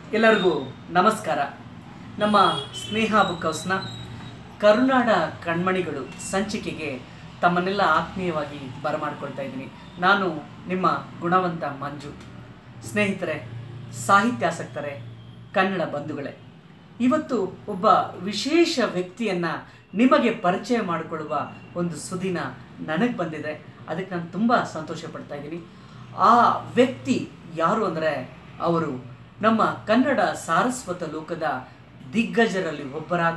ಎಲ್ಲರಿಗೂ ನಮಸ್ಕಾರ ನಮ್ಮ ಸ್ನೇಹ ಬುಕ್ ಹೌಸ್ನ ಕರುನಾಡ ಕಣ್ಮಣಿಗಳು ಸಂಚಿಕೆಗೆ ತಮ್ಮನ್ನೆಲ್ಲ ಆತ್ಮೀಯವಾಗಿ ಬರಮಾಡ್ಕೊಳ್ತಾ ಇದ್ದೀನಿ ನಾನು ನಿಮ್ಮ ಗುಣವಂತ ಮಂಜು ಸ್ನೇಹಿತರೆ ಸಾಹಿತ್ಯಾಸಕ್ತರೆ ಕನ್ನಡ ಬಂಧುಗಳೇ ಇವತ್ತು ಒಬ್ಬ ವಿಶೇಷ ವ್ಯಕ್ತಿಯನ್ನು ನಿಮಗೆ ಪರಿಚಯ ಮಾಡಿಕೊಳ್ಳುವ ಒಂದು ಸುದಿನ ನನಗೆ ಬಂದಿದೆ ಅದಕ್ಕೆ ನಾನು ತುಂಬ ಸಂತೋಷ ಪಡ್ತಾ ಇದ್ದೀನಿ ಆ ವ್ಯಕ್ತಿ ಯಾರು ಅಂದರೆ ಅವರು ನಮ್ಮ ಕನ್ನಡ ಸಾರಸ್ವತ ಲೋಕದ ದಿಗ್ಗಜರಲ್ಲಿ ಒಬ್ಬರಾದ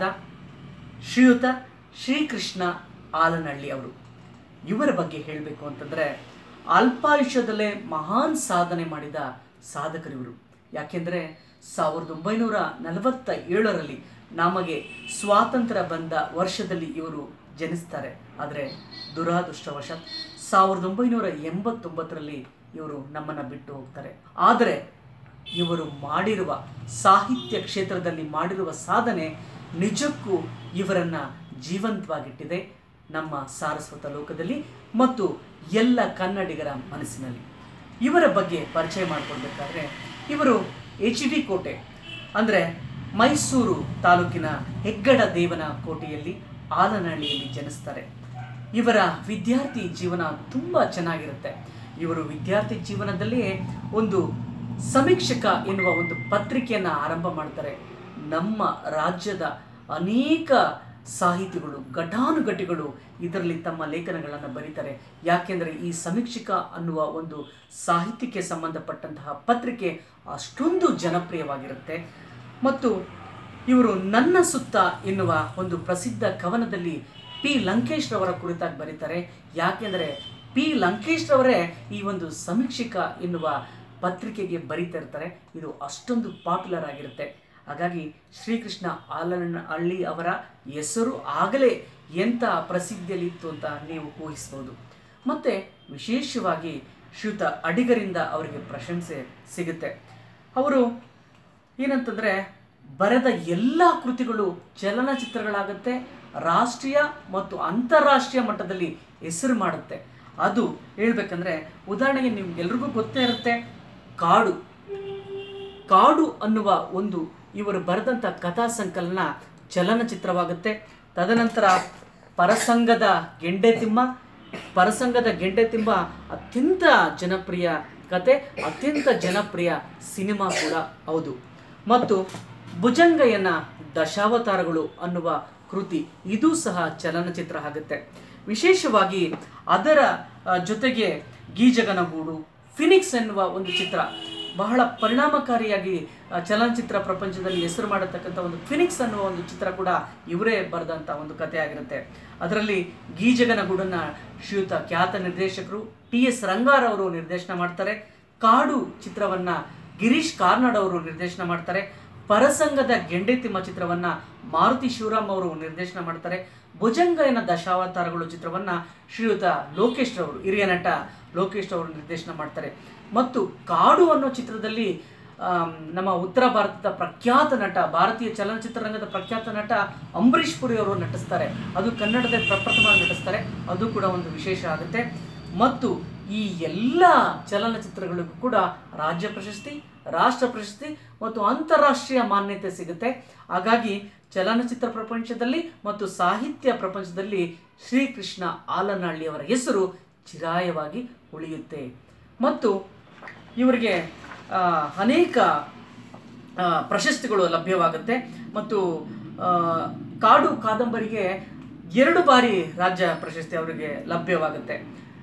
ಶ್ರೀಯುತ ಶ್ರೀಕೃಷ್ಣ ಆಲನಹಳ್ಳಿ ಅವರು ಇವರ ಬಗ್ಗೆ ಹೇಳಬೇಕು ಅಂತಂದರೆ ಅಲ್ಪಾಯುಷ್ಯದಲ್ಲೇ ಮಹಾನ್ ಸಾಧನೆ ಮಾಡಿದ ಸಾಧಕರಿವರು ಯಾಕೆಂದರೆ ಸಾವಿರದ ಒಂಬೈನೂರ ನಲವತ್ತ ಏಳರಲ್ಲಿ ನಮಗೆ ಸ್ವಾತಂತ್ರ್ಯ ಬಂದ ವರ್ಷದಲ್ಲಿ ಇವರು ಜನಿಸ್ತಾರೆ ಆದರೆ ದುರಾದೃಷ್ಟವಶಾತ್ ಸಾವಿರದ ಒಂಬೈನೂರ ಎಂಬತ್ತೊಂಬತ್ತರಲ್ಲಿ ಇವರು ನಮ್ಮನ್ನು ಬಿಟ್ಟು ಹೋಗ್ತಾರೆ ಆದರೆ ಇವರು ಮಾಡಿರುವ ಸಾಹಿತ್ಯ ಕ್ಷೇತ್ರದಲ್ಲಿ ಮಾಡಿರುವ ಸಾಧನೆ ನಿಜಕ್ಕೂ ಇವರನ್ನು ಜೀವಂತವಾಗಿಟ್ಟಿದೆ ನಮ್ಮ ಸಾರಸ್ವತ ಲೋಕದಲ್ಲಿ ಮತ್ತು ಎಲ್ಲ ಕನ್ನಡಿಗರ ಮನಸ್ಸಿನಲ್ಲಿ ಇವರ ಬಗ್ಗೆ ಪರಿಚಯ ಮಾಡಿಕೊಳ್ಬೇಕಾದ್ರೆ ಇವರು ಎಚ್ ಡಿ ಕೋಟೆ ಅಂದರೆ ಮೈಸೂರು ತಾಲೂಕಿನ ಹೆಗ್ಗಡ ದೇವನ ಕೋಟೆಯಲ್ಲಿ ಆಲನಹಳ್ಳಿಯಲ್ಲಿ ಜನಿಸ್ತಾರೆ ಇವರ ವಿದ್ಯಾರ್ಥಿ ಜೀವನ ತುಂಬ ಚೆನ್ನಾಗಿರುತ್ತೆ ಇವರು ವಿದ್ಯಾರ್ಥಿ ಜೀವನದಲ್ಲಿಯೇ ಒಂದು ಸಮೀಕ್ಷಕ ಎನ್ನುವ ಒಂದು ಪತ್ರಿಕೆಯನ್ನು ಆರಂಭ ಮಾಡ್ತಾರೆ ನಮ್ಮ ರಾಜ್ಯದ ಅನೇಕ ಸಾಹಿತಿಗಳು ಘಟಾನುಘಟಿಗಳು ಇದರಲ್ಲಿ ತಮ್ಮ ಲೇಖನಗಳನ್ನು ಬರೀತಾರೆ ಯಾಕೆಂದರೆ ಈ ಸಮೀಕ್ಷಕ ಅನ್ನುವ ಒಂದು ಸಾಹಿತ್ಯಕ್ಕೆ ಸಂಬಂಧಪಟ್ಟಂತಹ ಪತ್ರಿಕೆ ಅಷ್ಟೊಂದು ಜನಪ್ರಿಯವಾಗಿರುತ್ತೆ ಮತ್ತು ಇವರು ನನ್ನ ಸುತ್ತ ಎನ್ನುವ ಒಂದು ಪ್ರಸಿದ್ಧ ಕವನದಲ್ಲಿ ಪಿ ಲಂಕೇಶ್ ರವರ ಕುರಿತಾಗಿ ಬರೀತಾರೆ ಯಾಕೆಂದರೆ ಪಿ ಲಂಕೇಶ್ ರವರೇ ಈ ಒಂದು ಸಮೀಕ್ಷಕ ಎನ್ನುವ ಪತ್ರಿಕೆಗೆ ಬರೀತಾ ಇರ್ತಾರೆ ಇದು ಅಷ್ಟೊಂದು ಪಾಪ್ಯುಲರ್ ಆಗಿರುತ್ತೆ ಹಾಗಾಗಿ ಶ್ರೀಕೃಷ್ಣ ಆಲನ ಹಳ್ಳಿ ಅವರ ಹೆಸರು ಆಗಲೇ ಎಂಥ ಪ್ರಸಿದ್ಧಿಯಲ್ಲಿತ್ತು ಅಂತ ನೀವು ಊಹಿಸ್ಬೋದು ಮತ್ತು ವಿಶೇಷವಾಗಿ ಶ್ರೀಯುತ ಅಡಿಗರಿಂದ ಅವರಿಗೆ ಪ್ರಶಂಸೆ ಸಿಗುತ್ತೆ ಅವರು ಏನಂತಂದರೆ ಬರೆದ ಎಲ್ಲ ಕೃತಿಗಳು ಚಲನಚಿತ್ರಗಳಾಗುತ್ತೆ ರಾಷ್ಟ್ರೀಯ ಮತ್ತು ಅಂತಾರಾಷ್ಟ್ರೀಯ ಮಟ್ಟದಲ್ಲಿ ಹೆಸರು ಮಾಡುತ್ತೆ ಅದು ಹೇಳ್ಬೇಕಂದ್ರೆ ಉದಾಹರಣೆಗೆ ನಿಮ್ಗೆಲ್ರಿಗೂ ಗೊತ್ತೇ ಇರುತ್ತೆ ಕಾಡು ಕಾಡು ಅನ್ನುವ ಒಂದು ಇವರು ಬರೆದಂಥ ಕಥಾ ಸಂಕಲನ ಚಲನಚಿತ್ರವಾಗುತ್ತೆ ತದನಂತರ ಪರಸಂಗದ ಗೆಂಡೆತಿಮ್ಮ ಪರಸಂಗದ ಗೆಂಡೆತಿಮ್ಮ ಅತ್ಯಂತ ಜನಪ್ರಿಯ ಕತೆ ಅತ್ಯಂತ ಜನಪ್ರಿಯ ಸಿನಿಮಾ ಕೂಡ ಹೌದು ಮತ್ತು ಭುಜಂಗಯ್ಯನ ದಶಾವತಾರಗಳು ಅನ್ನುವ ಕೃತಿ ಇದು ಸಹ ಚಲನಚಿತ್ರ ಆಗುತ್ತೆ ವಿಶೇಷವಾಗಿ ಅದರ ಆ, ಜೊತೆಗೆ ಗೀಜಗನಗೂಡು ಫಿನಿಕ್ಸ್ ಎನ್ನುವ ಒಂದು ಚಿತ್ರ ಬಹಳ ಪರಿಣಾಮಕಾರಿಯಾಗಿ ಆ, ಚಲನಚಿತ್ರ ಪ್ರಪಂಚದಲ್ಲಿ ಹೆಸರು ಮಾಡತಕ್ಕಂಥ ಒಂದು ಫಿನಿಕ್ಸ್ ಅನ್ನುವ ಒಂದು ಚಿತ್ರ ಕೂಡ ಇವರೇ ಬರೆದಂಥ ಒಂದು ಕಥೆ ಆಗಿರುತ್ತೆ ಅದರಲ್ಲಿ ಗೀಜಗನಗೂಡನ್ನ ಶ್ರೀಯುತ ಖ್ಯಾತ ನಿರ್ದೇಶಕರು ಟಿ ಎಸ್ ರಂಗಾರ್ ಅವರು ನಿರ್ದೇಶನ ಮಾಡ್ತಾರೆ ಕಾಡು ಚಿತ್ರವನ್ನ ಗಿರೀಶ್ ಕಾರ್ನಾಡ್ ಅವರು ನಿರ್ದೇಶನ ಮಾಡ್ತಾರೆ ಪರಸಂಗದ ಗೆಂಡೆತಿಮ್ಮ ಚಿತ್ರವನ್ನ ಮಾರುತಿ ಶಿವರಾಮ್ ಅವರು ನಿರ್ದೇಶನ ಮಾಡ್ತಾರೆ ಭುಜಂಗಯನ ದಶಾವತಾರಗಳು ಚಿತ್ರವನ್ನ ಶ್ರೀಯುತ ಲೋಕೇಶ್ ರವರು ಹಿರಿಯ ನಟ ಲೋಕೇಶ್ ಅವರು ನಿರ್ದೇಶನ ಮಾಡ್ತಾರೆ ಮತ್ತು ಕಾಡು ಅನ್ನೋ ಚಿತ್ರದಲ್ಲಿ ಆಮ್, ನಮ್ಮ ಉತ್ತರ ಭಾರತದ ಪ್ರಖ್ಯಾತ ನಟ ಭಾರತೀಯ ಚಲನಚಿತ್ರರಂಗದ ಪ್ರಖ್ಯಾತ ನಟ ಅಂಬರೀಷ್ ಪುರಿ ಅವರು ನಟಿಸ್ತಾರೆ ಅದು ಕನ್ನಡದ ಪ್ರಪ್ರಥಮವಾಗಿ ನಟಿಸ್ತಾರೆ ಅದು ಕೂಡ ಒಂದು ವಿಶೇಷ ಆಗುತ್ತೆ ಮತ್ತು ಈ ಎಲ್ಲ ಚಲನಚಿತ್ರಗಳಿಗೂ ಕೂಡ ರಾಜ್ಯ ಪ್ರಶಸ್ತಿ ರಾಷ್ಟ್ರ ಪ್ರಶಸ್ತಿ ಮತ್ತು ಅಂತಾರಾಷ್ಟ್ರೀಯ ಮಾನ್ಯತೆ ಸಿಗುತ್ತೆ ಹಾಗಾಗಿ ಚಲನಚಿತ್ರ ಪ್ರಪಂಚದಲ್ಲಿ ಮತ್ತು ಸಾಹಿತ್ಯ ಪ್ರಪಂಚದಲ್ಲಿ ಶ್ರೀಕೃಷ್ಣ ಆಲನಹಳ್ಳಿಯವರ ಹೆಸರು ಚಿರಾಯವಾಗಿ ಉಳಿಯುತ್ತೆ ಮತ್ತು ಇವರಿಗೆ ಆ, ಅನೇಕ ಆ, ಪ್ರಶಸ್ತಿಗಳು ಲಭ್ಯವಾಗುತ್ತೆ ಮತ್ತು ಆ, ಕಾಡು ಕಾದಂಬರಿಗೆ ಎರಡು ಬಾರಿ ರಾಜ್ಯ ಪ್ರಶಸ್ತಿ ಅವರಿಗೆ ಲಭ್ಯವಾಗುತ್ತೆ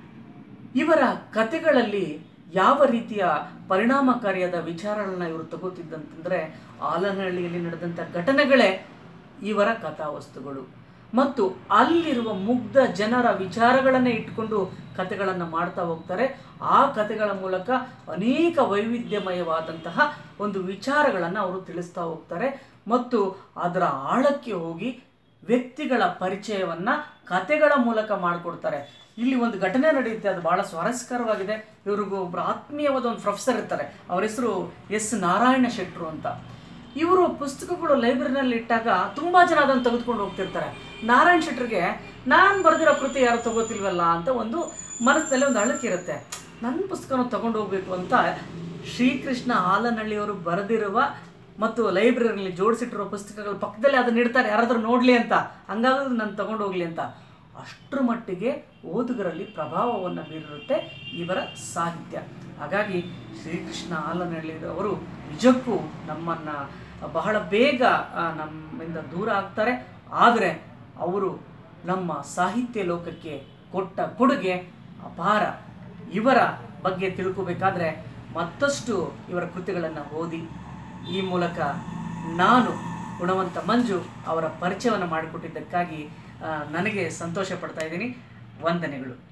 ಇವರ ಕಥೆಗಳಲ್ಲಿ ಯಾವ ರೀತಿಯ ಪರಿಣಾಮಕಾರಿಯಾದ ವಿಚಾರಗಳನ್ನ ಇವರು ತಗೋತಿದ್ದಂತಂದ್ರೆ ಆಲನಹಳ್ಳಿಯಲ್ಲಿ ನಡೆದಂಥ ಘಟನೆಗಳೇ ಇವರ ಕಥಾವಸ್ತುಗಳು ಮತ್ತು ಅಲ್ಲಿರುವ ಮುಗ್ಧ ಜನರ ವಿಚಾರಗಳನ್ನೇ ಇಟ್ಕೊಂಡು ಕಥೆಗಳನ್ನು ಮಾಡ್ತಾ ಹೋಗ್ತಾರೆ ಆ ಕಥೆಗಳ ಮೂಲಕ ಅನೇಕ ವೈವಿಧ್ಯಮಯವಾದಂತಹ ಒಂದು ವಿಚಾರಗಳನ್ನು ಅವರು ತಿಳಿಸ್ತಾ ಹೋಗ್ತಾರೆ ಮತ್ತು ಅದರ ಆಳಕ್ಕೆ ಹೋಗಿ ವ್ಯಕ್ತಿಗಳ ಪರಿಚಯವನ್ನ ಕತೆಗಳ ಮೂಲಕ ಮಾಡಿಕೊಡ್ತಾರೆ ಇಲ್ಲಿ ಒಂದು ಘಟನೆ ನಡೆಯುತ್ತೆ ಅದು ಬಹಳ ಸ್ವಾರಸ್ಯಕರವಾಗಿದೆ ಇವ್ರಿಗೂ ಒಬ್ರು ಆತ್ಮೀಯವಾದ ಒಂದು ಪ್ರೊಫೆಸರ್ ಇರ್ತಾರೆ ಅವ್ರ ಹೆಸರು ಎಸ್ ನಾರಾಯಣ ಶೆಟ್ರು ಅಂತ ಇವರು ಪುಸ್ತಕಗಳು ಲೈಬ್ರರಿನಲ್ಲಿ ಇಟ್ಟಾಗ ತುಂಬ ಜನ ಅದನ್ನು ತೆಗೆದುಕೊಂಡು ಹೋಗ್ತಿರ್ತಾರೆ ನಾರಾಯಣ್ ಶೆಟ್ರಿಗೆ ನಾನು ಬರೆದಿರೋ ಕೃತಿ ಯಾರು ತಗೋತಿಲ್ವಲ್ಲ ಅಂತ ಒಂದು ಮನಸ್ಸಿನಲ್ಲಿ ಒಂದು ಅಳಕಿರುತ್ತೆ ನನ್ನ ಪುಸ್ತಕನ ತಗೊಂಡು ಹೋಗ್ಬೇಕು ಅಂತ ಶ್ರೀಕೃಷ್ಣ ಹಾಲನಹಳ್ಳಿಯವರು ಬರೆದಿರುವ ಮತ್ತು ಲೈಬ್ರರಿಯಲ್ಲಿ ಜೋಡಿಸಿಟ್ಟಿರೋ ಪುಸ್ತಕಗಳ ಪಕ್ಕದಲ್ಲೇ ಅದನ್ನ ಇಡ್ತಾರೆ ಯಾರಾದರೂ ನೋಡಲಿ ಅಂತ ಹಂಗಾದ್ರೆ ನಾನು ತಗೊಂಡು ಹೋಗ್ಲಿ ಅಂತ ಅಷ್ಟರ ಮಟ್ಟಿಗೆ ಓದುಗರಲ್ಲಿ ಪ್ರಭಾವವನ್ನು ಬೀರಿರುತ್ತೆ ಇವರ ಸಾಹಿತ್ಯ ಹಾಗಾಗಿ ಶ್ರೀಕೃಷ್ಣ ಆಲನಹಳ್ಳಿಯವರು ನಿಜಕ್ಕೂ ನಮ್ಮನ್ನು ಬಹಳ ಬೇಗ ಆ, ನಮ್ಮಿಂದ ದೂರ ಆಗ್ತಾರೆ ಆದರೆ ಅವರು ನಮ್ಮ ಸಾಹಿತ್ಯ ಲೋಕಕ್ಕೆ ಕೊಟ್ಟ ಕೊಡುಗೆ ಅಪಾರ ಇವರ ಬಗ್ಗೆ ತಿಳ್ಕೋಬೇಕಾದ್ರೆ ಮತ್ತಷ್ಟು ಇವರ ಕೃತಿಗಳನ್ನು ಓದಿ ಈ ಮೂಲಕ ನಾನು ಗುಣವಂತ ಮಂಜು ಅವರ ಪರಿಚಯವನ್ನು ಮಾಡಿಕೊಟ್ಟಿದ್ದಕ್ಕಾಗಿ ಆ, ನನಗೆ ಸಂತೋಷ ಪಡ್ತಾ ಇದ್ದೀನಿ ವಂದನೆಗಳು